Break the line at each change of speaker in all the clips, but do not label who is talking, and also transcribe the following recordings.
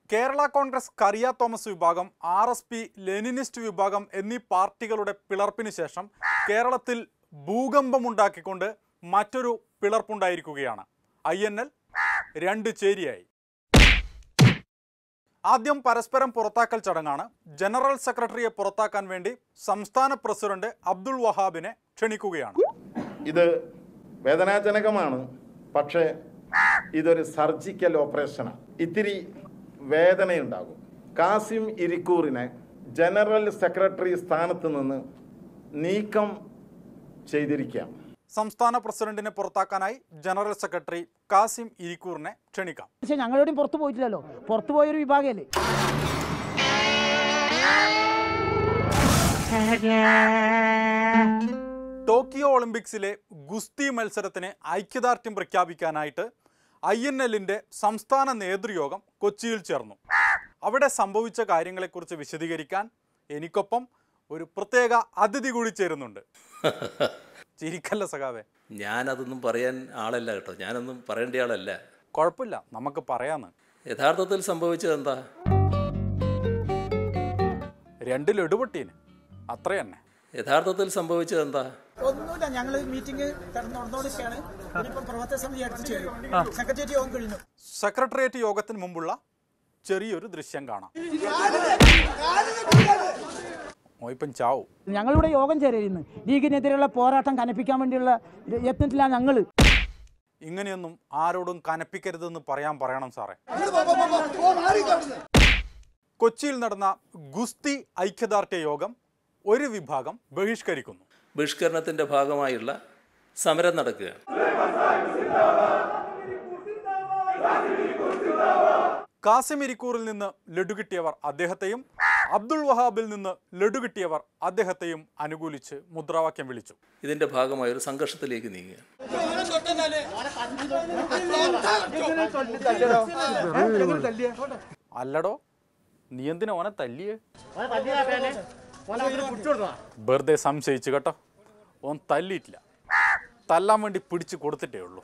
കേരള കോൺഗ്രസ് കറിയ തോമസ് വിഭാഗം R S P Leninist വിഭാഗം എന്നീ പാർട്ടികളുടെ പിളർപ്പിന് ശേഷം കേരളത്തിൽ ഭൂകമ്പമുണ്ടാക്കിക്കൊണ്ട് മറ്റൊരു പിളർപ്പുണ്ടായിരിക്കുകയാണ് ഐ എൻ എൽ രണ്ട് ചേരിയായി ആദ്യം പരസ്പരം പുറത്താക്കൽ ചടങ്ങാണ് ജനറൽ സെക്രട്ടറിയെ പുറത്താക്കാൻ വേണ്ടി സംസ്ഥാന പ്രസിഡന്റ് അബ്ദുൾ വഹാബിനെ ക്ഷണിക്കുകയാണ്
ഇത് വേദനാജനകമാണ് പക്ഷേ ഇതൊരു സർജിക്കൽ ഓപ്പറേഷനാണ് ഇത്തിരി വേദനയുണ്ടാകും കാസിം ഇരിക്കൂറിനെ ജനറൽ സെക്രട്ടറി സ്ഥാനത്ത് നിന്ന് നീക്കം ചെയ്തിരിക്കാം
സംസ്ഥാന പ്രസിഡന്റിനെ പുറത്താക്കാനായി ജനറൽ സെക്രട്ടറി കാസിം ഇരിക്കൂറിനെ ക്ഷണിക്കാം
പക്ഷെ ഞങ്ങളെവിടെയും പുറത്തു പോയിട്ടില്ലല്ലോ പുറത്തു പോയൊരു വിഭാഗമല്ലേ
ടോക്കിയോ ഒളിമ്പിക്സിലെ ഗുസ്തി മത്സരത്തിന് ഐക്യദാർഢ്യം പ്രഖ്യാപിക്കാനായിട്ട് ഐ എൻ എല്ലിൻ്റെ സംസ്ഥാന നേതൃയോഗം കൊച്ചിയിൽ ചേർന്നു അവിടെ സംഭവിച്ച കാര്യങ്ങളെക്കുറിച്ച് വിശദീകരിക്കാൻ എനിക്കൊപ്പം ഒരു പ്രത്യേക അതിഥി കൂടി ചേരുന്നുണ്ട് ചിരിക്കല്ല സഖാവേ
ഞാനതൊന്നും പറയാൻ ആളല്ല കേട്ടോ ഞാനൊന്നും പറയേണ്ട ആളല്ല
കുഴപ്പമില്ല നമുക്ക് പറയാന്ന്
യഥാർത്ഥത്തിൽ സംഭവിച്ചത് എന്താ
രണ്ടിൽ എടുപൊട്ടീന് അത്ര തന്നെ
യഥാർത്ഥത്തിൽ സംഭവിച്ചത് എന്താ
ഒന്നുമില്ല ഞങ്ങൾ മീറ്റിംഗ് നടന്നുകൊണ്ടിരിക്കുകയാണ് ഇനിയിപ്പം പ്രവർത്തക സമിതി അടുത്ത് ചേരും സെക്രട്ടേറിയറ്റ് യോഗം കഴിഞ്ഞു
സെക്രട്ടേറിയറ്റ് യോഗത്തിന് മുമ്പുള്ള ചെറിയൊരു ദൃശ്യം കാണാം മോയിപ്പം ചാവും
ഞങ്ങളിവിടെ യോഗം ചേരുന്നു ലീഗിനെതിരെയുള്ള പോരാട്ടം കനപ്പിക്കാൻ വേണ്ടിയുള്ള യത്നത്തിലാണ് ഞങ്ങൾ
ഇങ്ങനെയൊന്നും ആരോടും കനപ്പിക്കരുതെന്ന് പറയാൻ പറയണം സാറേ കൊച്ചിയിൽ നടന്ന ഗുസ്തി ഐക്യദാർഢ്യ യോഗം ഒരു വിഭാഗം ബഹിഷ്കരിക്കുന്നു
ബഹിഷ്കരണത്തിൻ്റെ ഭാഗമായുള്ള സമരം നടക്കുകയാണ്
കാസിം ഇരിക്കൂറിൽ നിന്ന് ലഡു കിട്ടിയവർ അദ്ദേഹത്തെയും അബ്ദുൾ വഹാബിൽ നിന്ന് ലഡു കിട്ടിയവർ അദ്ദേഹത്തെയും അനുകൂലിച്ച് മുദ്രാവാക്യം വിളിച്ചു
ഇതിൻ്റെ ഭാഗമായ ഒരു സംഘർഷത്തിലേക്ക് നീങ്ങുകയാണ്
അല്ലടോ നീ എന്തിനാ ഓനെ തല്ലിയേ വെറുതെ സംശയിച്ചു കേട്ടോ ഓൻ തല്ലിയിട്ടില്ല തല്ലാൻ വേണ്ടി പിടിച്ചു കൊടുത്തിട്ടേ ഉള്ളൂ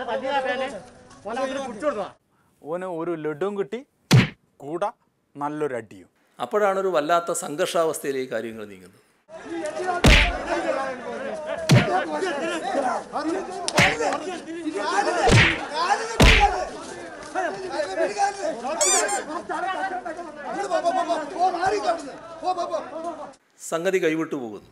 ഓന് ഒരു ലഡുവും കിട്ടി കൂടെ നല്ലൊരു അടിയും
അപ്പോഴാണ് ഒരു വല്ലാത്ത സംഘർഷാവസ്ഥയിലേക്ക് കാര്യങ്ങൾ നീങ്ങുന്നത് സംഗതി കൈവിട്ടു പോകുന്നു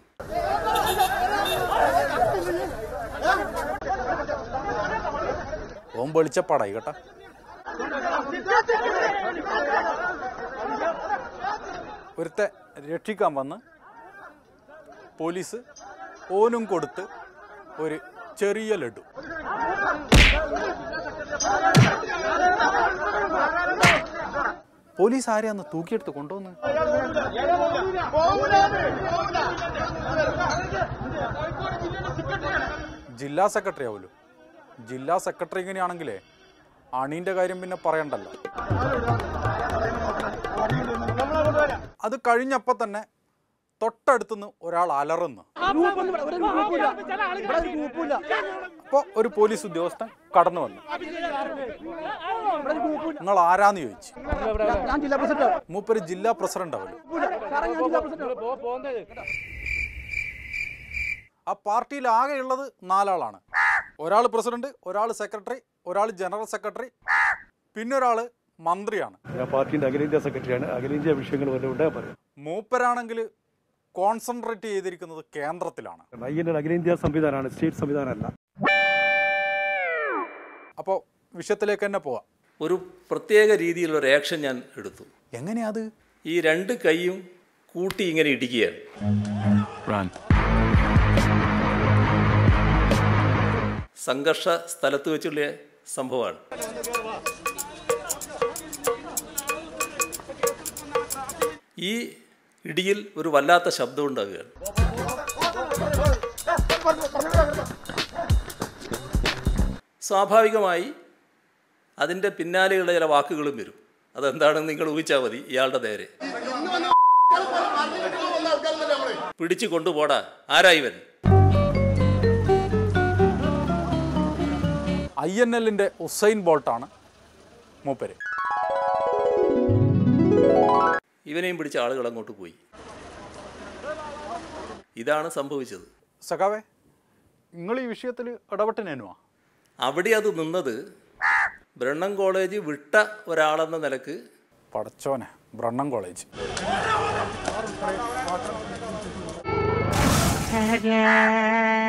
ഓൻ വെളിച്ചപ്പാടായി കേട്ടോ ഒരുത്തെ രക്ഷിക്കാൻ വന്ന് പോലീസ് ഓനും കൊടുത്ത് ഒരു ചെറിയ ലഡു പോലീസ് ആരെയാന്ന് തൂക്കിയെടുത്ത് കൊണ്ടുവന്ന് ജില്ലാ സെക്രട്ടറി ആവുമല്ലോ ജില്ലാ സെക്രട്ടറി ഇങ്ങനെയാണെങ്കിലേ അണീൻ്റെ കാര്യം പിന്നെ പറയണ്ടല്ലോ അത് കഴിഞ്ഞപ്പോൾ തന്നെ തൊട്ടടുത്തുനിന്ന് ഒരാൾ അലറുന്നു അപ്പോൾ ഒരു പോലീസ് ഉദ്യോഗസ്ഥൻ കടന്നു വന്നു നിങ്ങൾ ആരാന്ന് ചോദിച്ചു
ഞാൻ ജില്ലാ പ്രസിഡന്റ്
മൂപ്പര് ജില്ലാ പ്രസിഡന്റ് ആവല്ലോ
സാറേ, ഞാൻ ജില്ലാ പ്രസിഡന്റ്
ആ പാർട്ടിയിൽ ആകെ ഉള്ളത് നാലാളാണ് ഒരാൾ പ്രസിഡന്റ് ഒരാൾ സെക്രട്ടറി ഒരാൾ ജനറൽ സെക്രട്ടറി പിന്നെ ഒരാൾ മന്ത്രിയാണ്
ഞാൻ പാർട്ടിയുടെ അഖിലേന്ത്യാ സെക്രട്ടറിയാണ് അഖിലേന്ത്യാ വിഷയങ്ങൾ വല്ലതും ഉണ്ടായാൽ പറയാം
മൂപ്പരാണെങ്കിൽ കോൺസെൻട്രേറ്റ് ചെയ്തിരിക്കുന്നത് കേന്ദ്രത്തിലാണ്
ഐ എൻ എൽ അഖിലേന്ത്യാ സംവിധാനമാണ് സ്റ്റേറ്റ് സംവിധാനമല്ല
അപ്പോൾ വിഷയത്തിലേക്ക് തന്നെ പോവാം
ഒരു പ്രത്യേക രീതിയിലുള്ള ഒരു ആക്ഷൻ ഞാൻ എടുത്തു
എങ്ങനെയാ അത്
ഈ രണ്ട് കൈയും കൂട്ടി ഇങ്ങനെ ഇടിക്കുകയാണ് സംഘർഷ സ്ഥലത്ത് വെച്ചുള്ള സംഭവമാണ് ഈ ഇടിയിൽ ഒരു വല്ലാത്ത ശബ്ദം ഉണ്ടാകുകയാണ് സ്വാഭാവികമായി അതിൻ്റെ പിന്നാലെയുള്ള ചില വാക്കുകളും വരും അതെന്താണെന്ന് നിങ്ങൾ ഊഹിച്ചാൽ മതി ഇയാളുടെ നേരെ പിടിച്ചു കൊണ്ടുപോടാ ആരാ ഇവൻ
ഐ എൻ എല്ലിൻ്റെ ഉസൈൻ ബോൾട്ടാണ് മൂപ്പര്
ഇവനെയും പിടിച്ച ആളുകൾ അങ്ങോട്ട് പോയി ഇതാണ് സംഭവിച്ചത്
സഖാവേ നിങ്ങൾ ഈ വിഷയത്തിൽ ഇടപെട്ടിനേനുവാ
അവിടെ അത് നിന്നത് ബ്രണ്ണൻ കോളേജ് വിട്ട ഒരാളെന്ന നിലക്ക്
പടച്ചോനെ ബ്രണ്ണം കോളേജ്
Yeah.